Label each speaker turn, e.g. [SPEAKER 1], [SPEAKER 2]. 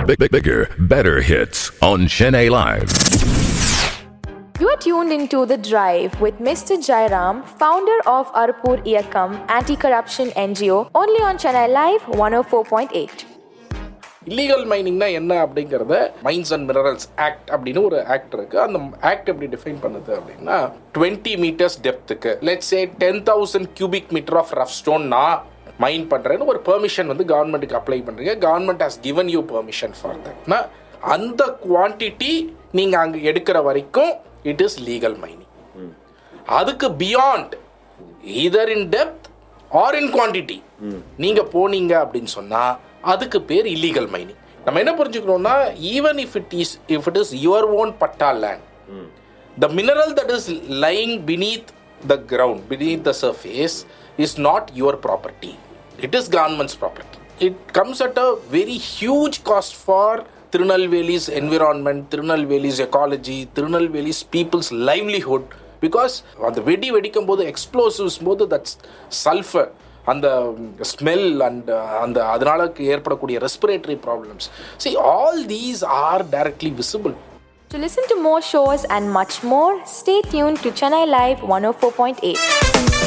[SPEAKER 1] big, big, bigger, better hits on Chennai Live.
[SPEAKER 2] You are tuned into The Drive with Mr. Jairam, founder of Arpur Iyakam Anti-Corruption NGO, only on Chennai Live 104.8.
[SPEAKER 3] Illegal மைனிங்னா என்ன அப்படிங்கிறத mines and minerals act அப்படின்னு ஒரு act இருக்கு அந்த act எப்படி define பண்ணுது அப்படின்னா டுவெண்ட்டி மீட்டர்ஸ் டெப்த்துக்கு let's a ten thousand cubic metre of rough stone நான் மைன் பண்ணுறேன்னு ஒரு பெர்மிஷன் வந்து கவர்மெண்ட்டுக்கு அப்ளை பண்ணுறீங்க government has given you permission for தட்னா அந்த குவான்டிட்டி நீங்கள் அங்கே எடுக்கிற வரைக்கும் இட் இஸ் லீகல் மைனிங் அதுக்கு beyond either in depth or in quantity நீங்க போனீங்க அப்படின்னு சொன்னா அதுக்கு பேர் இல்லீகல் மைனிங் நம்ம என்ன புரிஞ்சுக்கணும்னா even if it is if it is your own patta land the mineral that is lying beneath the ground, beneath the surface, is not your property. It is government's property. It comes at a very huge cost for Tirunelveli's environment, Tirunelveli's ecology, Tirunelveli's people's livelihood. Because அந்த வெடி வெடிக்கும் போது explosives போது that's sulphur அந்த smell and அந்த அதனால ஏற்படக்கூடிய respiratory problems see all these are directly visible
[SPEAKER 2] To listen to more shows and much more, stay tuned to Chennai Live 104.8.